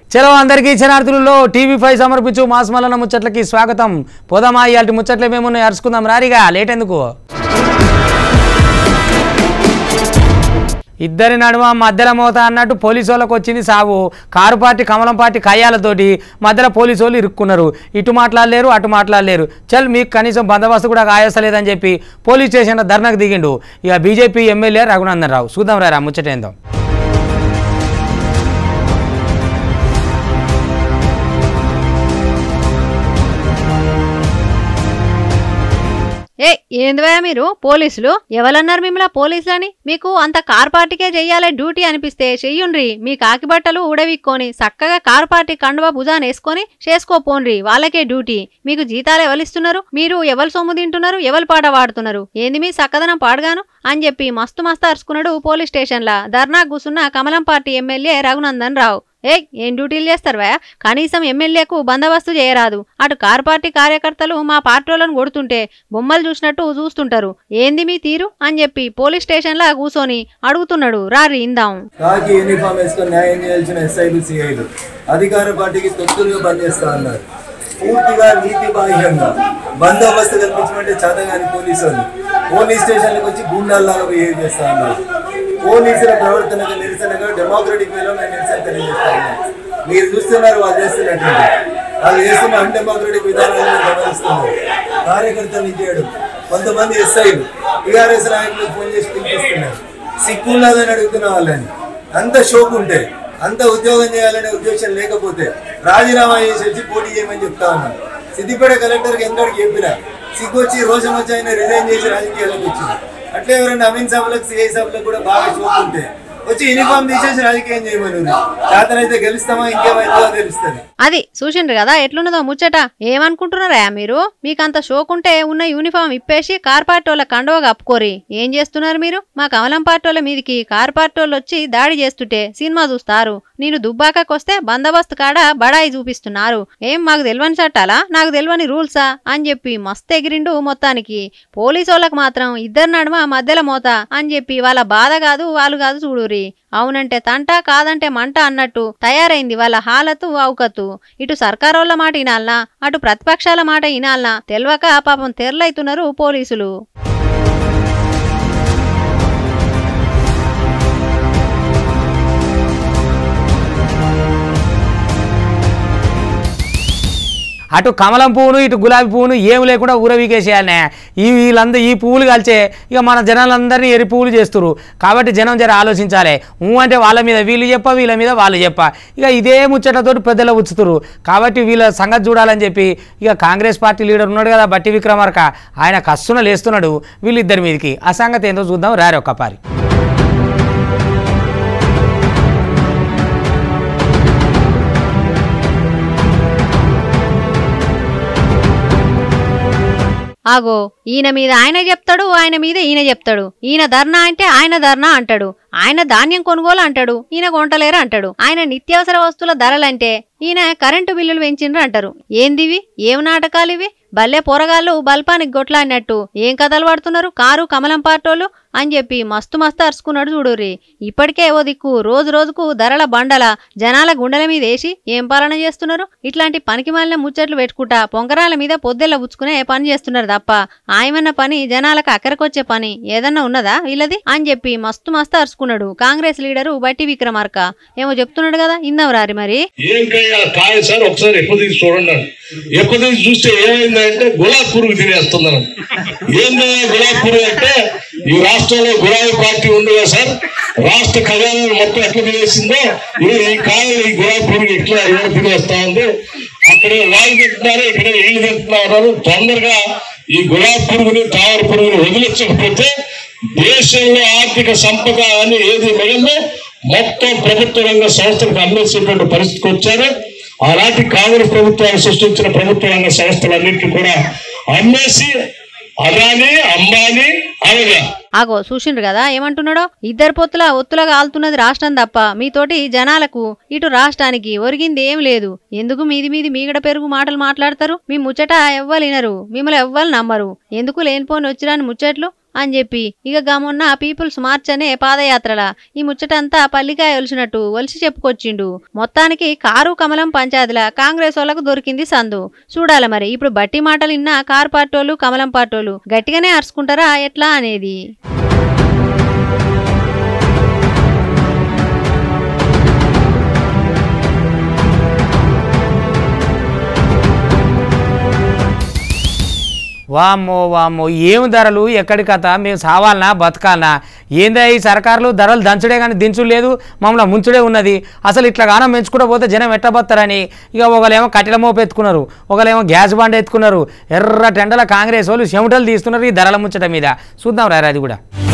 చలో అందరికీ శనార్థులలో టీవీ ఫైవ్ సమర్పించు మాస్ మల్లన్న ముచ్చట్లకి స్వాగతం పోదామా ఇలాంటి ముచ్చట్లు మేమున్నాయి అరుచుకుందాం రారిగా లేట్ ఎందుకు ఇద్దరి నడుమ మధ్యలో మోత అన్నట్టు పోలీసు వాళ్ళకి వచ్చింది సాగు కారు పార్టీ కమలం పార్టీ కయ్యాలతోటి మధ్యలో పోలీసు వాళ్ళు ఇరుక్కున్నారు ఇటు మాట్లాడలేరు అటు మాట్లాడలేరు చల్ మీకు కనీసం బందోబస్తు కూడా కాయస్తలేదని చెప్పి పోలీస్ స్టేషన్లో ధర్నాకు దిగిండు ఇక బీజేపీ ఎమ్మెల్యే రఘునందన్ రావు చూద్దాం రా ముచ్చటేందో ఏ ఏందివా మీరు పోలీసులు ఎవరన్నారు మిమ్మల్ని పోలీసులని మీకు అంత కార్ పార్టీకే చెయ్యాలి డ్యూటీ అనిపిస్తే చెయ్యుండ్రి మీ కాకి బట్టలు ఊడవిక్కొని చక్కగా కార్ పార్టీ కండువా భుజాన్ని వేసుకొని చేసుకోపోండ్రి వాళ్ళకే డ్యూటీ మీకు జీతాలు ఎవరిస్తున్నారు మీరు ఎవరు సొమ్ము తింటున్నారు ఎవరు పాట పాడుతున్నారు ఏంది మీ చక్కదనం పాడగాను అని చెప్పి మస్తు మస్తు అరుచుకున్నాడు పోలీస్ స్టేషన్లా ధర్నా కూసున్న కమలం పార్టీ ఎమ్మెల్యే రఘునందన్ రావు ఏ ఏం డ్యూటీలు చేస్తారు వా కనీసం ఎమ్మెల్యేకు బందోబస్తు చేయరాదు అటు కారు పార్టీ కార్యకర్తలు మా పార్టీలను కొడుతుంటే బొమ్మలు చూసినట్టు చూస్తుంటారు ఏంది మీ తీరు అని చెప్పి పోలీస్ స్టేషన్లా కూసోని అడుగుతున్నాడు రారి ఇందాం కాకి యూనిఫామ్ వేసుకొని న్యాయం చేయాల్సిన ఎస్ఐలు సిఐలు అధికార పార్టీకి తొత్తులుగా పనిచేస్తా ఉన్నారు పూర్తిగా నీతి బాహ్యంగా బందోబస్తు కల్పించమంటే చేతగాని పోలీసు వాళ్ళు పోలీస్ స్టేషన్లకు వచ్చి గూండాల్లాగా బిహేవ్ చేస్తా ఉన్నారు పోలీసుల ప్రవర్తనకు నిరసనగా డెమోక్రటిక్ వేలో మేము నిరసన తెలియజేస్తా ఉన్నాం మీరు చూస్తున్నారు వాళ్ళు చేస్తున్నట్టు వాళ్ళు చేస్తున్న అన్డెమోక్రటిక్ విధానాలను గమనిస్తున్నారు కార్యకర్తలు చేయడం కొంతమంది ఎస్ఐలు టీఆర్ఎస్ నాయకులు ఫోన్ చేసి పిలిపిస్తున్నారు సిక్కు ఉన్నదని అడుగుతున్న వాళ్ళని అంత షోక్ ఉంటే అంత ఉద్యోగం చేయాలనే ఉద్దేశం లేకపోతే రాజీనామా చేసి వచ్చి పోటీ చేయమని చెప్తా ఉన్నాను సిద్దిపేట కలెక్టర్కి ఎందరికి చెప్పినా సిగ్గు వచ్చి రోజు వచ్చి ఆయన రిజైన్ చేసి రాజకీయాలకు వచ్చింది అట్లే ఎవరైనా అమీన్ సభలకు సిఐ సభలకు కూడా బాగా షోక్ ఉంటే వచ్చి యూనిఫామ్ తీసేసి రాజకీయం చేయమని చేతనైతే గెలుస్తామా ఇంకేమైందో తెలుస్తుంది అది చూసిండ్రు కదా ఎట్లున్నదో ముచ్చట ఏమనుకుంటున్నారా మీరు మీకంత షోకుంటే ఉన్న యూనిఫామ్ ఇప్పేసి కార్ పార్టోళ్ళ కండవ కప్పుకోరి ఏం చేస్తున్నారు మీరు మా కమలం పార్టోళ్ళ మీదికి కార్ పార్టోళ్ళు వచ్చి దాడి చేస్తుంటే సినిమా చూస్తారు నేను దుబ్బాకకొస్తే బందోబస్తు కాడ బడాయి చూపిస్తున్నారు ఏం మాకు తెలియని చట్టాలా నాకు తెలియని రూల్సా అని చెప్పి మస్తు ఎగిరిండు మొత్తానికి పోలీసు వాళ్ళకి మాత్రం ఇద్దరు నడుమ మధ్యలో మోత అని చెప్పి వాళ్ళ బాధ కాదు వాళ్ళు కాదు చూడురి అవునంటే తంట కాదంటే మంట అన్నట్టు తయారైంది వాళ్ళ హాలతు అవుకతు ఇటు సర్కారోళ్ళ మాట వినాలనా అటు ప్రతిపక్షాల మాట వినాలనా తెలవక పాపం తెరలైతున్నారు పోలీసులు అటు కమలం పువ్వును ఇటు గులాబీ పువ్వును ఏం లేకుండా ఊరవీకేసేయాలనే ఈ వీళ్ళందరూ ఈ పువ్వులు కలిసే ఇక మన జనాలందరినీ ఎరి పువ్వులు చేస్తురు కాబట్టి జనం జర ఆలోచించాలి ఊ అంటే వాళ్ళ మీద వీళ్ళు చెప్ప వీళ్ళ మీద వాళ్ళు చెప్ప ఇక ఇదే ముచ్చటతోటి పెద్దలు ఉచ్చుతురు కాబట్టి వీళ్ళ సంగతి చూడాలని చెప్పి ఇక కాంగ్రెస్ పార్టీ లీడర్ ఉన్నాడు కదా బట్టి విక్రమార్క ఆయన కస్తున లేస్తున్నాడు వీళ్ళిద్దరి మీదకి ఆ సంగతి ఏందో చూద్దాం రారు ఒక్కపారి ఆగో ఈయన మీద ఆయన చెప్తాడు ఆయన మీద ఈయన చెప్తాడు ఈయన ధర్నా అంటే ఆయన ధర్నా అంటాడు ఆయన ధాన్యం కొనుగోలు అంటాడు ఈయన కొంటలేరు అంటాడు ఆయన నిత్యావసర వస్తువుల ధరలంటే ఈయన కరెంటు బిల్లులు పెంచిండ్రు అంటారు ఏందివి ఏం నాటకాలు ఇవి భలే పోరగాళ్ళు బల్పానికి గొట్లాడినట్టు ఏం కథలు పడుతున్నారు కారు కమలం పార్టోలు అని చెప్పి మస్తు మస్తు అరుచుకున్నాడు చూడుర్రి ఇప్పటికే ఓ దిక్కు రోజు రోజుకు ధరల బండల జనాల గుండెల మీద వేసి ఏం పాలన చేస్తున్నారు ఇట్లాంటి పనికి మాలిన ముచ్చట్లు పెట్టుకుంటా పొంగరాల మీద పొద్దెల్ల ఉచ్చుకునే పని చేస్తున్నారు తప్ప ఆయమన్న పని జనాలకు అక్కరకొచ్చే పని ఏదన్నా ఉన్నదా వీళ్ళది అని చెప్పి మస్తు మస్తు అరుచుకున్నాడు కాంగ్రెస్ లీడరు బట్టి విక్రమార్క ఏమో చెప్తున్నాడు కదా ఇందాం రారి మరి ఏం కాయ కాయ సార్ ఒకసారి ఎక్కువ తీసి చూడండి అని. ఎక్కువ తీసి చూస్తే ఏమైందంటే గులాబ్ పురుగు తినేస్తుందని ఏందయ్యా గులాబ్ పురుగు అంటే ఈ రాష్ట్రంలో గులాబీ పార్టీ ఉంది కదా సార్ రాష్ట్ర ఖజానాను మొత్తం ఎట్లా తినేసిందో ఇది ఈ కాయలు ఈ గులాబీ పురుగు ఎట్లా ఎవరు తినేస్తా ఉంది అక్కడ వాళ్ళు తింటున్నారు ఇక్కడ వీళ్ళు తింటున్నారు తొందరగా ఈ గులాబీ పురుగుని తామర పురుగుని వదిలించకపోతే దేశంలో ఆర్థిక సంపద అని ఏది మిగిలిందో మొత్తం ప్రభుత్వ రంగ సంస్థలకు అమ్మేసేటువంటి పరిస్థితికి వచ్చారు ఆనాటి కాంగ్రెస్ ప్రభుత్వాలు సృష్టించిన ప్రభుత్వ రంగ సంస్థలన్నింటినీ కూడా అమ్మేసి అదాని అంబానీ అనగా ఆగో చూసిండ్రు కదా ఏమంటున్నాడో ఇద్దరు పొత్తుల ఒత్తుల కాలుతున్నది రాష్ట్రం తప్ప మీతోటి జనాలకు ఇటు రాష్ట్రానికి ఒరిగింది ఏం లేదు ఎందుకు మీది మీది మీగడ పెరుగు మాటలు మాట్లాడతారు మీ ముచ్చట ఎవ్వరు వినరు మిమ్మల్ని ఎవ్వరు నమ్మరు ఎందుకు లేనిపోని వచ్చిరాని ముచ్చట్లు అని చెప్పి ఇక గమొన్న పీపుల్స్ మార్చ్ అనే పాదయాత్రల ఈ ముచ్చటంతా పల్లికాయ ఒలిసినట్టు ఒలిసి చెప్పుకొచ్చిండు మొత్తానికి కారు కమలం పంచాయతీల కాంగ్రెస్ వాళ్ళకు దొరికింది సందు చూడాలి మరి ఇప్పుడు బట్టి మాటలు ఇన్న కారు పార్టోలు కమలం పార్టోలు గట్టిగానే అరుచుకుంటారా ఎట్లా అనేది వామ్మో వామ్మో ఏం ధరలు ఎక్కడి కథ మేము సావాలనా బతకాలనా ఏందా ఈ సర్కారులు ధరలు దంచుడే కానీ దించుడు లేదు మమ్మల్ని ముంచుడే ఉన్నది అసలు ఇట్లా గానం పెంచుకుంటూ పోతే జనం ఎట్టబోతారని ఇక ఒకళ్ళేమో కట్టెల మోపు ఎత్తుకున్నారు ఒకళ్ళేమో గ్యాస్ బండ్ ఎత్తుకున్నారు ఎర్ర టెండల కాంగ్రెస్ వాళ్ళు చెమటలు తీస్తున్నారు ఈ ధరల ముచ్చట మీద చూద్దాం రా అది కూడా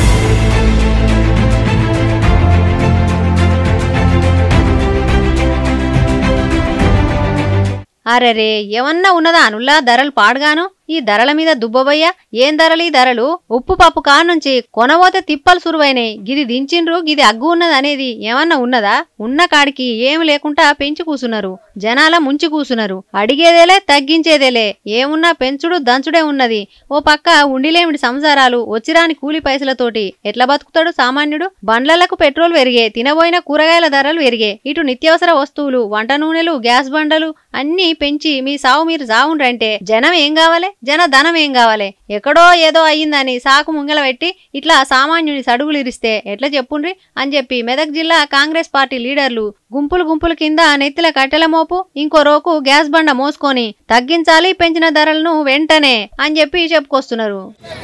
అరెరే ఏమన్నా ఉన్నదా అనుల్లా ధరలు పాడుగాను ఈ ధరల మీద దుబ్బబయ్యా ఏం ధరలు ఈ ధరలు ఉప్పు పప్పు కానుంచి కొనబోతే తిప్పలు సురువైనాయి గిది దించిండ్రు గిది అగ్గు ఉన్నది అనేది ఏమన్నా ఉన్నదా ఉన్న కాడికి ఏం లేకుండా పెంచి కూసున్నారు జనాల ముంచి కూసున్నారు అడిగేదేలే తగ్గించేదేలే ఏమున్నా పెంచుడు దంచుడే ఉన్నది ఓ పక్క ఉండిలేమిడి సంసారాలు వచ్చిరాని కూలి పైసలతోటి ఎట్లా బతుకుతాడు సామాన్యుడు బండ్లకు పెట్రోల్ పెరిగే తినబోయిన కూరగాయల ధరలు పెరిగే ఇటు నిత్యావసర వస్తువులు వంట నూనెలు గ్యాస్ బండలు అన్నీ పెంచి మీ సావు మీరు జావుండ్రంటే జనం ఏం కావాలి జన ధనం ఏం కావాలి ఎక్కడో ఏదో అయ్యిందని సాకు ముంగల పెట్టి ఇట్లా సామాన్యుని సడుగులు ఇరిస్తే ఎట్లా చెప్పుండ్రి అని చెప్పి మెదక్ జిల్లా కాంగ్రెస్ పార్టీ లీడర్లు గుంపులు గుంపుల కింద నెత్తిల కట్టెల మోపు ఇంకో రోకు గ్యాస్ బండ మోసుకొని తగ్గించాలి పెంచిన ధరలను వెంటనే అని చెప్పి చెప్పుకొస్తున్నారు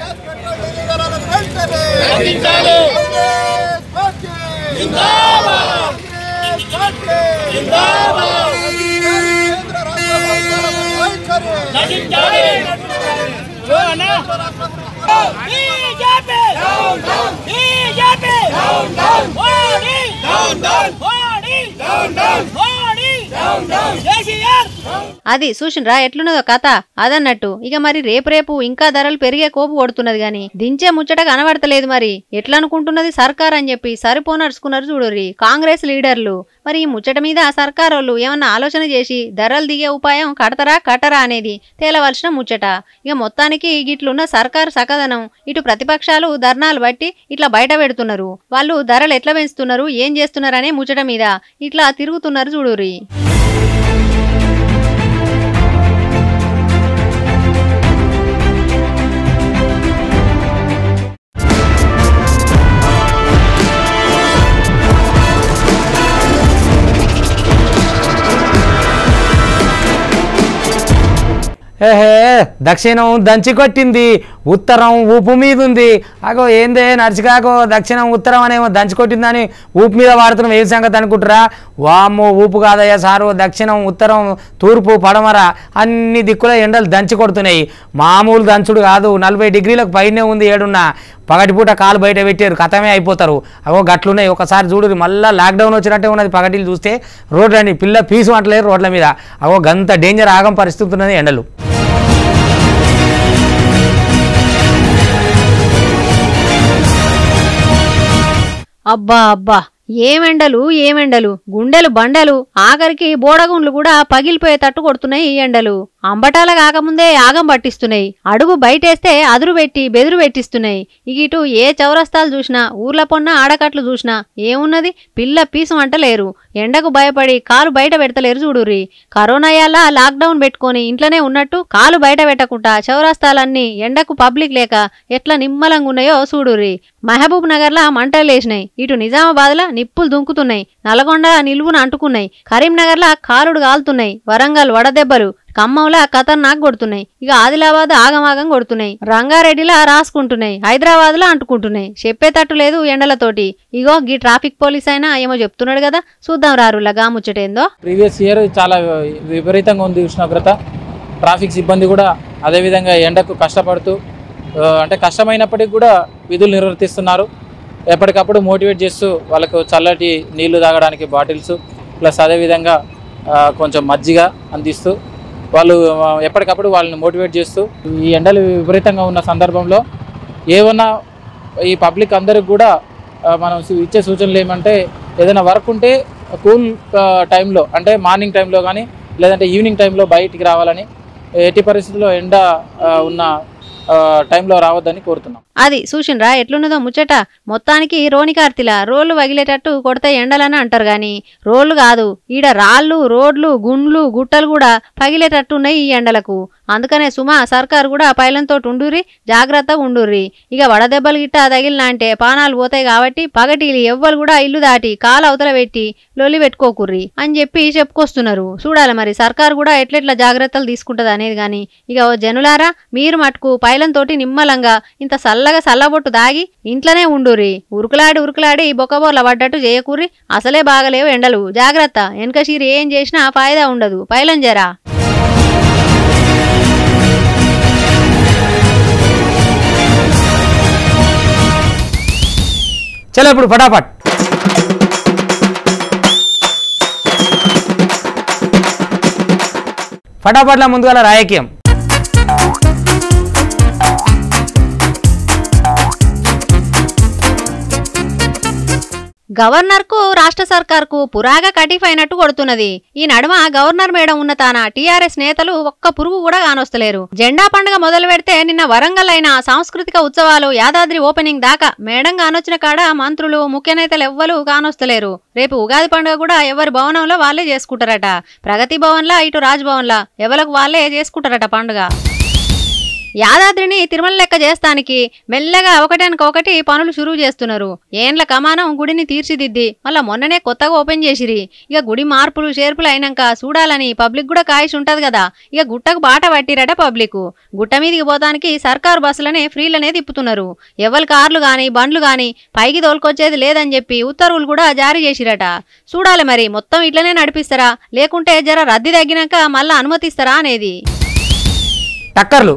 అది చూసిండ్రా ఎట్లున్నదో కథ అదన్నట్టు ఇక మరి రేపు రేపు ఇంకా ధరలు పెరిగే కోపు కొడుతున్నది గాని దించే ముచ్చట కనబడతలేదు మరి ఎట్లా అనుకుంటున్నది సర్కార్ అని చెప్పి సరిపోనరుచుకున్నారు చూడుర్రి కాంగ్రెస్ లీడర్లు మరి ఈ ముచ్చట మీద సర్కారోళ్ళు ఏమన్నా ఆలోచన చేసి ధరలు దిగే ఉపాయం కడతరా కట్టరా అనేది తేలవలసిన ముచ్చట ఇక మొత్తానికి గిట్లున్న సర్కారు సకదనం ఇటు ప్రతిపక్షాలు ధర్నాలు బట్టి ఇట్లా బయట పెడుతున్నారు వాళ్ళు ధరలు ఎట్లా పెంచుతున్నారు ఏం చేస్తున్నారనే ముచ్చట మీద ఇట్లా తిరుగుతున్నారు చూడుర్రి ఏహే దక్షిణం దంచి కొట్టింది ఉత్తరం ఊపు మీద ఉంది అగో ఏందే నడిచికాకో దక్షిణం ఉత్తరం అనేమో దంచి కొట్టిందని ఊపు మీద వాడుతున్నాం ఏ సంగతి అనుకుంటారా వామ్మో ఊపు కాదయ్యా సారు దక్షిణం ఉత్తరం తూర్పు పడమర అన్ని దిక్కుల ఎండలు దంచి కొడుతున్నాయి మామూలు దంచుడు కాదు నలభై డిగ్రీలకు పైనే ఉంది ఏడున్న పగటిపూట కాలు బయట పెట్టారు కథమే అయిపోతారు అగో గట్లున్నాయి ఒకసారి చూడు మళ్ళీ లాక్డౌన్ వచ్చినట్టే ఉన్నది పగటిలు చూస్తే రోడ్లని పిల్ల పీసు అంటలేరు రోడ్ల మీద అగో గంత డేంజర్ ఆగం పరిస్థితి ఉన్నది ఎండలు అబ్బా అబ్బా ఏమెండలు ఏమెండలు గుండెలు బండలు ఆఖరికి బోడగుండ్లు కూడా పగిలిపోయేటట్టు కొడుతున్నాయి ఈ ఎండలు అంబటాల కాకముందే యాగం పట్టిస్తున్నాయి అడుగు బయటేస్తే అదురు పెట్టి బెదురు పెట్టిస్తున్నాయి ఇక ఇటు ఏ చౌరస్తాలు చూసినా ఊర్ల పొన్న ఆడకట్లు చూసినా ఏమున్నది పిల్ల పీసం అంటలేరు ఎండకు భయపడి కాలు బయట పెడతలేరు చూడుర్రి కరోనా యాల లాక్డౌన్ పెట్టుకొని ఇంట్లోనే ఉన్నట్టు కాలు బయట పెట్టకుండా చౌరస్తాలన్నీ ఎండకు పబ్లిక్ లేక ఎట్లా నిమ్మలంగా ఉన్నాయో చూడుర్రి మహబూబ్ నగర్లా మంటలు లేచినాయి ఇటు నిజామాబాద్లా నిప్పులు దుంకుతున్నాయి నల్గొండ నిలువున అంటుకున్నాయి కరీంనగర్లా కాలుడు కాలుతున్నాయి వరంగల్ వడదెబ్బలు ఖమ్మంలా ఖతర్నాక్ కొడుతున్నాయి ఇక ఆదిలాబాద్ ఆగమాగం కొడుతున్నాయి రంగారెడ్డిలా రాసుకుంటున్నాయి హైదరాబాద్ లా అంటుకుంటున్నాయి చెప్పేటట్టు లేదు ఎండలతోటి ఇగో గీ ట్రాఫిక్ పోలీస్ అయినా ఏమో చెప్తున్నాడు కదా చూద్దాం రారులా గాముచ్చటేందో ప్రీవియస్ ఇయర్ చాలా విపరీతంగా ఉంది ఉష్ణోగ్రత ట్రాఫిక్ సిబ్బంది కూడా అదేవిధంగా ఎండకు కష్టపడుతూ ఆ, అంటే కష్టమైనప్పటికీ కూడా విధులు నిర్వర్తిస్తున్నారు ఎప్పటికప్పుడు మోటివేట్ చేస్తూ వాళ్ళకు చల్లటి నీళ్లు తాగడానికి బాటిల్స్ ప్లస్ అదేవిధంగా ఆ, కొంచెం మజ్జిగ అందిస్తూ వాళ్ళు ఆ, ఎప్పటికప్పుడు వాళ్ళని మోటివేట్ చేస్తూ ఈ ఎండలు విపరీతంగా ఉన్న సందర్భంలో ఏమన్నా ఈ పబ్లిక్ అందరికి కూడా ఆ, మనం సు- ఇచ్చే సూచనలు ఏమంటే ఏదైనా వర్క్ ఉంటే కూల్ టైంలో అంటే మార్నింగ్ టైంలో కానీ లేదంటే ఈవినింగ్ టైంలో బయటికి రావాలని ఎట్టి పరిస్థితుల్లో ఎండ ఆ, ఉన్న ఆ, టైంలో రావద్దని కోరుతున్నాం అది చూసిండ్రా ఎట్లున్నదో ముచ్చట మొత్తానికి రోని కార్తిలా రోళ్లు వగిలేటట్టు కొడితే ఎండలని అంటారు గాని రోళ్లు కాదు ఈడ రాళ్ళు రోడ్లు గుండ్లు గుట్టలు కూడా పగిలేటట్టున్నాయి ఈ ఎండలకు అందుకనే సుమా సర్కారు కూడా పైలంతో ఉండుర్రి జాగ్రత్తగా ఉండుర్రి ఇక వడదెబ్బలు గిట్ట తగిలినా అంటే పానాలు పోతాయి కాబట్టి పగటిలు ఎవ్వరు కూడా ఇల్లు దాటి కాలు అవతల పెట్టి లొల్లి పెట్టుకోకుర్రి అని చెప్పి చెప్పుకొస్తున్నారు చూడాలి మరి సర్కారు కూడా ఎట్లెట్లా జాగ్రత్తలు తీసుకుంటది అనేది గాని ఇక ఓ జనులారా మీరు మటుకు పైలంతోటి నిమ్మలంగా ఇంత చల్లగా చల్లబొట్టు దాగి ఇంట్లోనే ఉండుర్రి ఉరుకులాడి ఉరుకులాడి బొక్కబోర్ల పడ్డట్టు చేయకూర్రి అసలే బాగలేవు ఎండలు జాగ్రత్త వెనక షీరి ఏం చేసినా ఫాయిదా ఉండదు పైలం జరా చలో ఇప్పుడు ఫటాఫట్ ఫటాఫట్ల ముందుగల రాయకీయం గవర్నర్ కు రాష్ట్ర సర్కార్ కు పురాగా కటిఫైనట్టు కొడుతున్నది ఈ నడుమ గవర్నర్ మేడం ఉన్న తాన టీఆర్ఎస్ నేతలు ఒక్క పురుగు కూడా కానొస్తలేరు జెండా పండుగ మొదలు పెడితే నిన్న వరంగల్ అయిన సాంస్కృతిక ఉత్సవాలు యాదాద్రి ఓపెనింగ్ దాకా మేడం కానొచ్చిన కాడ మంత్రులు ముఖ్య నేతలు ఎవ్వరు కానొస్తలేరు రేపు ఉగాది పండుగ కూడా ఎవరి భవనంలో వాళ్ళే చేసుకుంటారట ప్రగతి భవన్లా ఇటు రాజ్ భవన్లా ఎవరికి వాళ్ళే చేసుకుంటారట పండుగ యాదాద్రిని తిరుమల లెక్క చేస్తానికి మెల్లగా ఒకటానికి ఒకటి పనులు షురువు చేస్తున్నారు ఏండ్ల కమానం గుడిని తీర్చిదిద్ది మళ్ళా మొన్ననే కొత్తగా ఓపెన్ చేసిరి ఇక గుడి మార్పులు చేర్పులు అయినాక చూడాలని పబ్లిక్ కూడా కాయిష్ ఉంటది కదా ఇక గుట్టకు బాట పట్టిరట పబ్లిక్ గుట్ట మీదికి పోతానికి సర్కారు బస్సులనే ఫ్రీలనే తిప్పుతున్నారు ఎవరి కార్లు గాని బండ్లు గాని పైకి తోలుకొచ్చేది లేదని చెప్పి ఉత్తర్వులు కూడా జారీ చేసిరట చూడాలి మరి మొత్తం ఇట్లనే నడిపిస్తారా లేకుంటే జర రద్దీ తగ్గినాక మళ్ళా అనుమతిస్తారా అనేది టక్కర్లు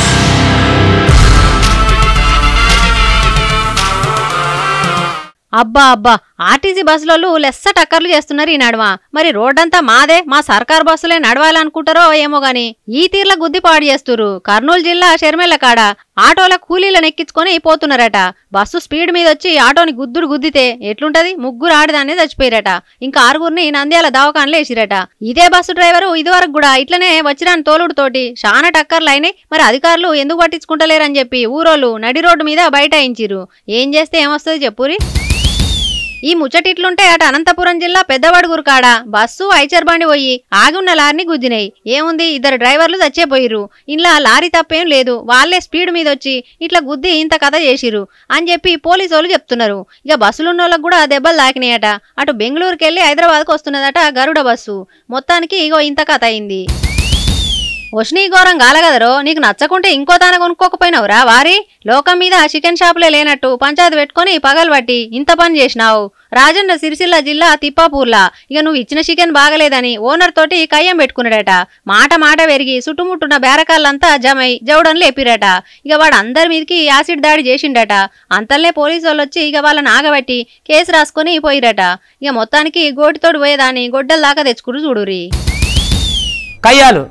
అబ్బా అబ్బా ఆర్టీసీ బస్సులలో లెస్స టక్కర్లు చేస్తున్నారు ఈ నడుమ మరి రోడ్డంతా మాదే మా సర్కార్ బస్సులే నడవాలనుకుంటారో ఏమో గాని ఈ తీర్ల గుద్ది పాడు చేస్తురు కర్నూలు జిల్లా షర్మెల్ల కాడ ఆటోల కూలీలను ఎక్కించుకొని పోతున్నారట బస్సు స్పీడ్ మీద వచ్చి ఆటోని గుద్దుడు గుద్దితే ఎట్లుంటది ముగ్గురు ఆడదాన్ని చచ్చిపోయారట ఇంకా ఆరుగురిని నంద్యాల దవాఖానలో వేసిరట ఇదే బస్సు డ్రైవరు ఇదివరకు కూడా ఇట్లనే వచ్చిరాని తోలుడు తోటి చాలా టక్కర్లు అయినాయి మరి అధికారులు ఎందుకు పట్టించుకుంటలేరని చెప్పి ఊరోళ్ళు నడి రోడ్డు మీద బైఠాయించిరు ఏం చేస్తే ఏమొస్తుంది చెప్పురి ఈ ముచ్చటిట్లుంటే అటు అనంతపురం జిల్లా పెద్దవడుగురు కాడ బస్సు ఐచర్ బండి పోయి ఆగి ఉన్న లారీని గుద్దినాయి ఏముంది ఇద్దరు డ్రైవర్లు చచ్చేపోయిర్రు ఇంట్లో లారీ తప్పేం లేదు వాళ్ళే స్పీడ్ మీద వచ్చి ఇట్లా గుద్ది ఇంత కథ చేసిర్రు అని చెప్పి పోలీసు వాళ్ళు చెప్తున్నారు ఇక బస్సులున్నోళ్ళకు కూడా దెబ్బలు తాకినాయట అటు బెంగళూరుకి వెళ్ళి హైదరాబాద్కు వస్తున్నదట గరుడ బస్సు మొత్తానికి ఇగో ఇంత కథ అయింది వష్నీ ఘోరం గాలగదరో నీకు నచ్చకుంటే ఇంకో తాన కొనుక్కోకపోయినావురా వారి లోకం మీద చికెన్ షాపులే లేనట్టు పంచాయతీ పెట్టుకొని పగలబట్టి ఇంత పని చేసినావు రాజన్న సిరిసిల్ల జిల్లా తిప్పాపూర్లా ఇక నువ్వు ఇచ్చిన చికెన్ బాగలేదని ఓనర్ తోటి కయ్యం పెట్టుకున్నాడట మాట మాట పెరిగి చుట్టుముట్టున్న బేరకాళ్ళంతా జమై జవడం లేపిరట ఇక వాడు అందరి మీదకి యాసిడ్ దాడి చేసిండట అంతల్నే పోలీసు వాళ్ళు వచ్చి ఇక వాళ్ళని ఆగబట్టి కేసు రాసుకొని పోయిరట ఇక మొత్తానికి గోటితోడు పోయేదాన్ని గొడ్డల దాకా తెచ్చుకుని చూడురి కయ్యాలు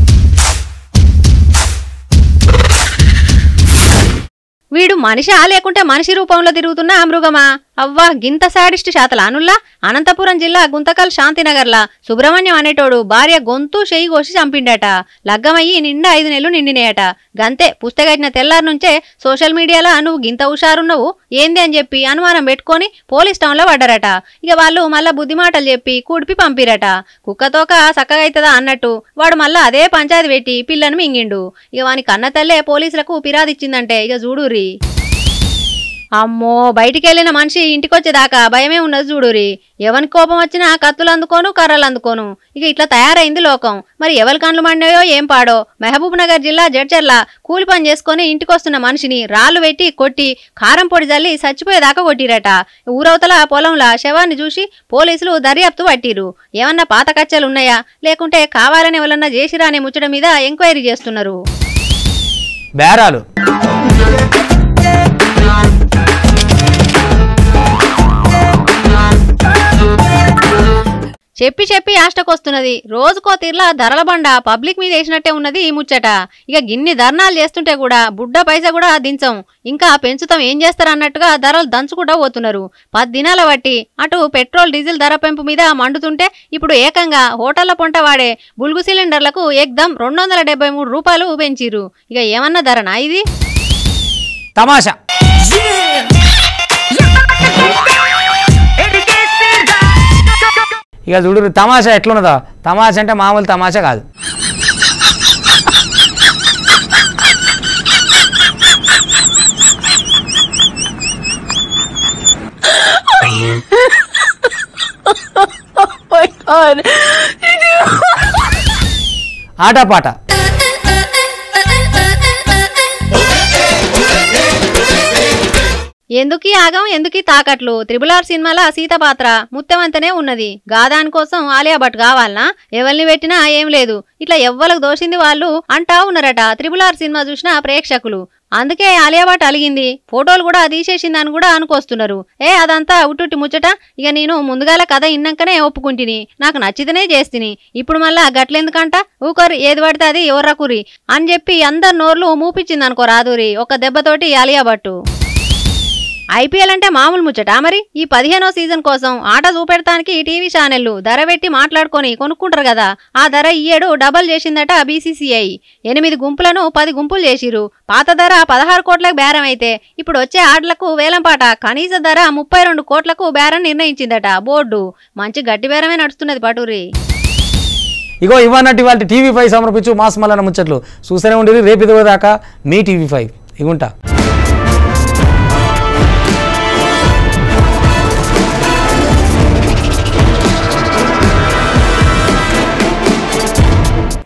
వీడు మనిషా లేకుంటే మనిషి రూపంలో తిరుగుతున్న ఆ మృగమా అవ్వా గింత సాడిస్ట్ శాతలానుల్లా అనంతపురం జిల్లా గుంతకల్ శాంతినగర్లా సుబ్రహ్మణ్యం అనేటోడు భార్య గొంతు చెయ్యి కోసి చంపిండట లగ్గమయ్యి నిండా ఐదు నెలలు నిండినాయట గంతే పుస్తకట్టిన తెల్లారి నుంచే సోషల్ మీడియాలో నువ్వు గింత హుషారున్నావు ఏంది అని చెప్పి అనుమానం పెట్టుకొని పోలీస్ టౌన్లో పడ్డారట ఇక వాళ్ళు మళ్ళా బుద్ధి మాటలు చెప్పి కూడిపి పంపిరట కుక్కతోక సక్కగైతదా అన్నట్టు వాడు మళ్ళా అదే పంచాయతీ పెట్టి పిల్లను మింగిండు ఇక వాని కన్న తల్లే పోలీసులకు ఫిర్యాదిచ్చిందంటే ఇక చూడురి అమ్మో బయటికెళ్ళిన మనిషి ఇంటికొచ్చేదాకా భయమే ఉన్నది చూడురి ఎవని కోపం వచ్చినా కత్తులు అందుకోను కర్రలు అందుకోను ఇక ఇట్లా తయారైంది లోకం మరి ఎవరి కండ్లు మండాయో ఏం పాడో మహబూబ్ నగర్ జిల్లా జడ్చర్ల కూలి పని చేసుకొని ఇంటికొస్తున్న మనిషిని రాళ్లు పెట్టి కొట్టి కారం పొడి జల్లి చచ్చిపోయేదాకా కొట్టిరట ఊరవతల పొలంలా శవాన్ని చూసి పోలీసులు దర్యాప్తు పట్టిరు ఏమన్నా పాత కచ్చలు ఉన్నాయా లేకుంటే కావాలని ఎవరన్నా చేసిరా అనే ముచ్చట మీద ఎంక్వైరీ చేస్తున్నారు బేరాలు చెప్పి చెప్పి ఆష్టకొస్తున్నది రోజుకో తీర్లా ధరల బండ పబ్లిక్ మీద వేసినట్టే ఉన్నది ఈ ముచ్చట ఇక గిన్ని ధర్నాలు చేస్తుంటే కూడా బుడ్డ పైసా కూడా దించం ఇంకా పెంచుతాం ఏం చేస్తారన్నట్టుగా ధరలు దంచుకుంటూ పోతున్నారు పది దినాల బట్టి అటు పెట్రోల్ డీజిల్ ధర పెంపు మీద మండుతుంటే ఇప్పుడు ఏకంగా హోటళ్ల పొంట వాడే బుల్గు సిలిండర్లకు ఏకదం రెండు వందల డెబ్బై మూడు రూపాయలు పెంచిరు ఇక ఏమన్నా ధరనా ఇది తమాషా ఇక చూడు తమాషా ఎట్లున్నదో తమాషా అంటే మామూలు తమాషా కాదు ఆటపాట ఎందుకీ ఆగం ఎందుకీ తాకట్లు త్రిబుల్ ఆర్ సినిమాల సీత పాత్ర ముత్యమంతనే ఉన్నది గాదాని కోసం ఆలియా భట్ కావాలనా ఎవరిని పెట్టినా ఏం లేదు ఇట్లా ఎవ్వలకు దోషింది వాళ్ళు అంటా ఉన్నారట త్రిబుల్ ఆర్ సినిమా చూసిన ప్రేక్షకులు అందుకే ఆలియా భట్ అలిగింది ఫోటోలు కూడా తీసేసిందని కూడా అనుకొస్తున్నారు ఏ అదంతా ఉట్టుట్టి ముచ్చట ఇక నేను ముందుగాల కథ ఇన్నాకనే ఒప్పుకుంటిని నాకు నచ్చితేనే చేస్తిని ఇప్పుడు మళ్ళా గట్లెందుకంట ఊకోరు ఏది పడితే అది ఎవర్రకురి అని చెప్పి అందరు నోర్లు మూపించింది అనుకో రాదూరి ఒక దెబ్బతోటి ఆలియా భట్టు ఐపీఎల్ అంటే మామూలు ముచ్చట మరి ఈ పదిహేనో సీజన్ కోసం ఆట చూపెడతానికి టీవీ ఛానళ్లు ధర పెట్టి మాట్లాడుకొని కొనుక్కుంటారు కదా ఆ ధర ఈ ఏడు డబల్ చేసిందట బీసీసీఐ ఎనిమిది గుంపులను పది గుంపులు చేసిరు పాత ధర పదహారు కోట్లకు బేరం అయితే ఇప్పుడు వచ్చే ఆటలకు వేలంపాట కనీస ధర ముప్పై రెండు కోట్లకు బేరం నిర్ణయించిందట బోర్డు మంచి గట్టి బేరమే నడుస్తున్నది పటూరి ఇగో ఇవన్నట్టు ఇవాళ టీవీ ఫైవ్ సమర్పించు మాస్ మల్లన ముచ్చట్లు చూస్తూనే ఉండేది రేపు ఇదిగో దాకా మీ టీవీ ఫైవ్ ఇగుంటా